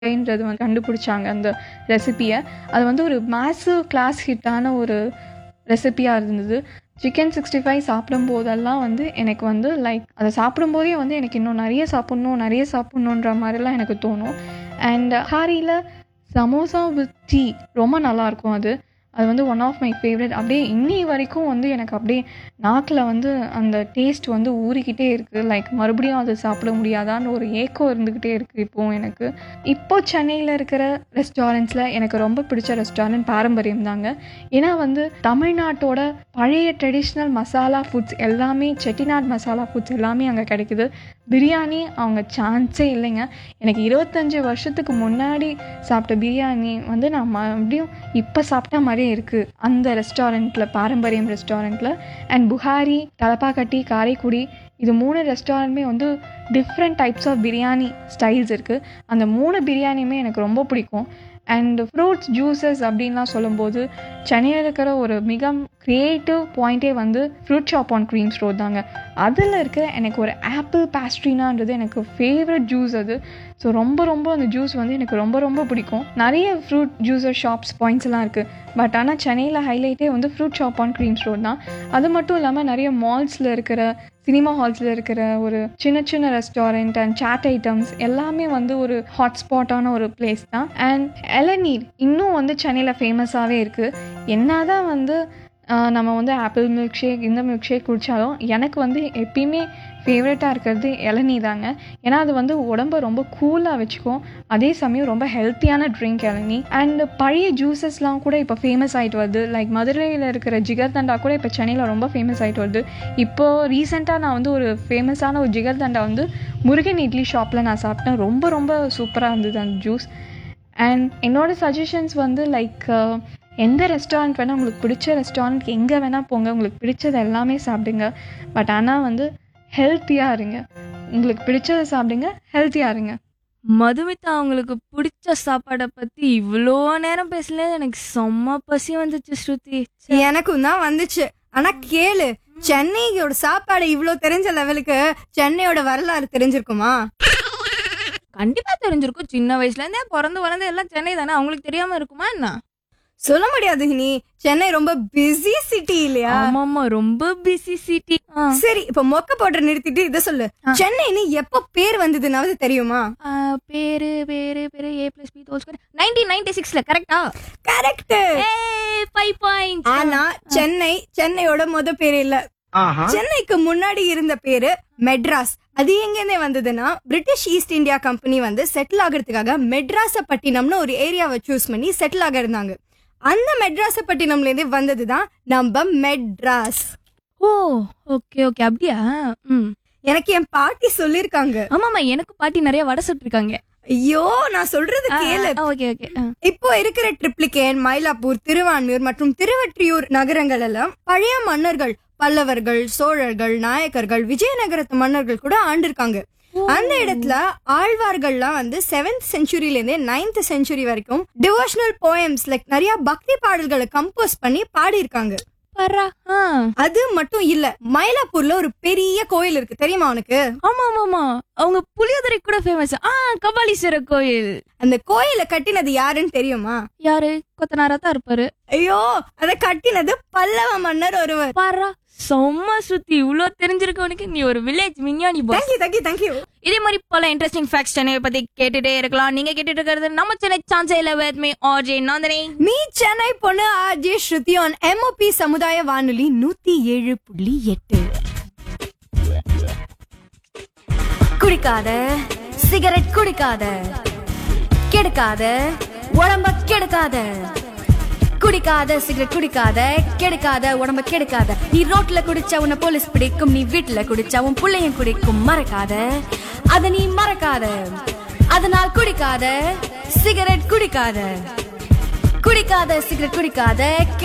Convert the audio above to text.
ன்றது வந்து கண்டுபிடிச்சாங்க அந்த ரெசிபியை அது வந்து ஒரு மேசிவ் கிளாஸ் ஹிட்டான ஒரு ரெசிபியாக இருந்தது சிக்கன் சிக்ஸ்டி ஃபைவ் சாப்பிடும் போதெல்லாம் வந்து எனக்கு வந்து லைக் அதை சாப்பிடும்போதே வந்து எனக்கு இன்னும் நிறைய சாப்பிட்ணும் நிறைய சாப்பிட்ணுன்ற மாதிரிலாம் எனக்கு தோணும் அண்ட் ஹாரியில் சமோசா வித் டீ ரொம்ப நல்லாயிருக்கும் அது அது வந்து ஒன் ஆஃப் மை ஃபேவரட் அப்படியே இன்னி வரைக்கும் வந்து எனக்கு அப்படியே நாக்கில் வந்து அந்த டேஸ்ட் வந்து ஊறிக்கிட்டே இருக்குது லைக் மறுபடியும் அது சாப்பிட முடியாதான்னு ஒரு ஏக்கம் இருந்துக்கிட்டே இருக்குது இப்போவும் எனக்கு இப்போ சென்னையில் இருக்கிற ரெஸ்டாரண்ட்ஸில் எனக்கு ரொம்ப பிடிச்ச ரெஸ்டாரண்ட் பாரம்பரியம் தாங்க ஏன்னா வந்து தமிழ்நாட்டோட பழைய ட்ரெடிஷ்னல் மசாலா ஃபுட்ஸ் எல்லாமே செட்டிநாட் மசாலா ஃபுட்ஸ் எல்லாமே அங்கே கிடைக்குது பிரியாணி அவங்க சான்ஸே இல்லைங்க எனக்கு இருபத்தஞ்சி வருஷத்துக்கு முன்னாடி சாப்பிட்ட பிரியாணி வந்து நான் மறுபடியும் இப்போ சாப்பிட்ட மாதிரியே இருக்குது அந்த ரெஸ்டாரண்ட்டில் பாரம்பரியம் ரெஸ்டாரண்ட்டில் அண்ட் புகாரி தலப்பாக்கட்டி காரைக்குடி இது மூணு ரெஸ்டாரண்ட்டுமே வந்து different types of biryani styles இருக்குது அந்த மூணு பிரியாணியுமே எனக்கு ரொம்ப பிடிக்கும் அண்ட் ஃப்ரூட்ஸ் ஜூஸஸ் அப்படின்லாம் சொல்லும்போது சென்னையில் இருக்கிற ஒரு மிக க்ரியேட்டிவ் பாயிண்ட்டே வந்து fruit shop on Greams road தாங்க அதில் இருக்கிற எனக்கு ஒரு ஆப்பிள் பேஸ்ட்ரினான்றது எனக்கு ஃபேவரட் ஜூஸ் அது ஸோ ரொம்ப ரொம்ப அந்த ஜூஸ் வந்து எனக்கு ரொம்ப ரொம்ப பிடிக்கும் நிறைய ஃப்ரூட் ஜூஸர் ஷாப்ஸ் பாயிண்ட்ஸ் எல்லாம் இருக்குது பட் ஆனால் சென்னையில் ஹைலைட்டே வந்து fruit shop on Greams road தான் அது மட்டும் இல்லாமல் நிறைய மால்ஸில் இருக்கிற சினிமா ஹால்ஸில் இருக்கிற ஒரு சின்ன சின்ன ரெஸ்டாரண்ட் அண்ட் சாட் ஐட்டம்ஸ் எல்லாமே வந்து ஒரு ஹாட்ஸ்பாட்டான ஒரு பிளேஸ் தான் அண்ட் இளநீர் இன்னும் வந்து சென்னையில் ஃபேமஸாகவே இருக்குது என்னதான் வந்து ஆஹ், நம்ம வந்து ஆப்பிள் மில்க் ஷேக் இந்த மில்க் ஷேக் குடித்தாலும் எனக்கு வந்து எப்பயுமே ஃபேவரட்டாக இருக்கிறது இளநீ தாங்க ஏன்னா அது வந்து உடம்ப ரொம்ப கூலாக வச்சுக்கும் அதே சமயம் ரொம்ப ஹெல்த்தியான ட்ரிங்க் இளநீ அண்ட் பழைய ஜூஸஸ்லாம் கூட இப்போ ஃபேமஸ் ஆகிட்டு வருது லைக் மதுரையில் இருக்கிற ஜிகர்தண்டா கூட இப்போ சென்னையில் ரொம்ப ஃபேமஸ் ஆகிட்டு வருது இப்போது ரீசெண்டாக நான் வந்து ஒரு ஃபேமஸான ஒரு ஜிகர்தண்டா வந்து முருகன் இட்லி ஷாப்பில் நான் சாப்பிட்டேன் ரொம்ப ரொம்ப சூப்பராக இருந்தது அந்த ஜூஸ் அண்ட் என்னோட சஜஷன்ஸ் வந்து லைக் எந்த ரெஸ்டாரண்ட் வேணால் உங்களுக்கு பிடிச்ச ரெஸ்டாரண்ட் எங்கே வேணால் போங்க உங்களுக்கு பிடிச்சது எல்லாமே சாப்பிடுங்க பட் ஆனால் வந்து ஹெல்த்தியாக இருங்க உங்களுக்கு பிடிச்சதை சாப்பிடுங்க ஹெல்த்தியாக இருங்க மதுமிதா அவங்களுக்கு பிடிச்ச சாப்பாடை பத்தி இவ்வளோ நேரம் பேசல எனக்கு செம்ம பசி வந்துச்சு ஸ்ருதி ச்சே. எனக்கும் தான் வந்துச்சு ஆனா கேளு சென்னையோட சாப்பாடு இவ்ளோ தெரிஞ்ச லெவலுக்கு சென்னையோட வரலாறு தெரிஞ்சிருக்குமா கண்டிப்பா தெரிஞ்சிருக்கும் சின்ன வயசுல இருந்தே பிறந்து வளர்ந்து எல்லாம் சென்னை தானே அவங்களுக்கு தெரியாம இருக்குமா என்ன சொல்ல முடியாது நீ சென்னை ரொம்ப பிஸி சிட்டி இல்லையா ஆமாமா ரொம்ப பிஸி சிட்டி சரி இப்ப மொக்க போடுற நிறுத்திட்டு இத சொல்லு சென்னைன்னு எப்ப பேர் வந்ததுனாவது தெரியுமா பேரு பேரு பேரு A plus B whole square nineteen ninety சிக்ஸ்ல கரெக்டா கரெக்ட் ஃபைவ் பாயிண்ட் ஆனா சென்னை சென்னையோட முத பேர் இல்ல சென்னைக்கு முன்னாடி இருந்த பேரு மெட்ராஸ் அது எங்கேருந்தே வந்ததுன்னா பிரிட்டிஷ் ஈஸ்ட் இந்தியா கம்பெனி வந்து செட்டில் ஆகிறதுக்காக மெட்ராசப்பட்டினம்னு ஒரு ஏரியாவை சூஸ் பண்ணி செட்டில் ஆக இருந்தாங்க அந்த மெட்ராசப்பட்டினம்ல இருந்தே வந்ததுதான் நம்ம மெட்ராஸ் ஓ ஓகே ஓகே அப்படியா ம் எனக்கு என் பாட்டி சொல்லிருக்காங்க ஆமாமா எனக்கு பாட்டி நிறைய வடை சுட்டிருக்காங்க ஐயோ நான் சொல்றது கேளு ஓகே ஓகே இப்போ இருக்கிற ட்ரிப்ளிகேன் மயிலாப்பூர் திருவான்மியூர் மற்றும் திருவற்றியூர் நகரங்கள் எல்லாம் பழைய மன்னர்கள் பல்லவர்கள் சோழர்கள் நாயக்கர்கள் விஜயநகரத்து மன்னர்கள் கூட ஆண்டிருக்காங்க அந்த இடத்துல ஆழ்வார்கள்லாம் வந்து செவன்த் செஞ்சுரியில இருந்தே நைன்த் செஞ்சுரி வரைக்கும் டிவோஷனல் போயம்ஸ் லைக் நிறைய பக்தி பாடல்களை கம்போஸ் பண்ணி பாடியிருக்காங்க பர்றா ஆ அது மட்டும் இல்ல மயிலாப்பூர்ல ஒரு பெரிய கோயில் இருக்கு தெரியுமா உனக்கு ஆமா ஆமா ஆமா அவங்க புளியோதரை கூட ஃபேமஸ் ஆ கபாலீஸ்வரர் கோயில் அந்த கோயிலை கட்டினது யாருன்னு தெரியுமா யாரு கொத்தனாரா தான் இருப்பாரு ஐயோ அத கட்டினது பல்லவ மன்னர் ஒருவர் பாரா செம்ம சுத்தி இவ்ளோ தெரிஞ்சிருக்கவனுக்கு நீ ஒரு வில்லேஜ் விஞ்ஞானி பாஸ் தேங்க்யூ தேங்க்யூ தேங்க்யூ இதே மாதிரி பல இன்ட்ரெஸ்டிங் ஃபேக்ட்ஸ் சென்னையை பத்தி கேட்டுட்டே இருக்கலாம் நீங்க கேட்டுட்டு இருக்கிறது நம்ம சென்னை சான்சே இல்ல with me RJ Nandini me Chennai பொண்ணு ஆர்ஜே ஸ்ருதி ஆன் எம்ஓபி சமுதாய வானொலி நூத்தி ஏழு புள்ளி எட்டு குடிக்காத சிகரெட் குடிக்காத கெடுக்காத உடம்ப கெடுக்காத குடிக்காத சிகரெட் குடிக்காத கெடுக்காத உடம்ப கெடுக்காத நீ ரோட்ல குடிச்சா உன்னை போலீஸ் பிடிக்கும் நீ வீட்டுல குடிச்சா உன் பிள்ளையும் குடிக்கும் மறக்காத அத நீ மறக்காத அதனால் குடிக்காத சிகரெட் குடிக்காத குடிக்காத சிகரெட் குடிக்காத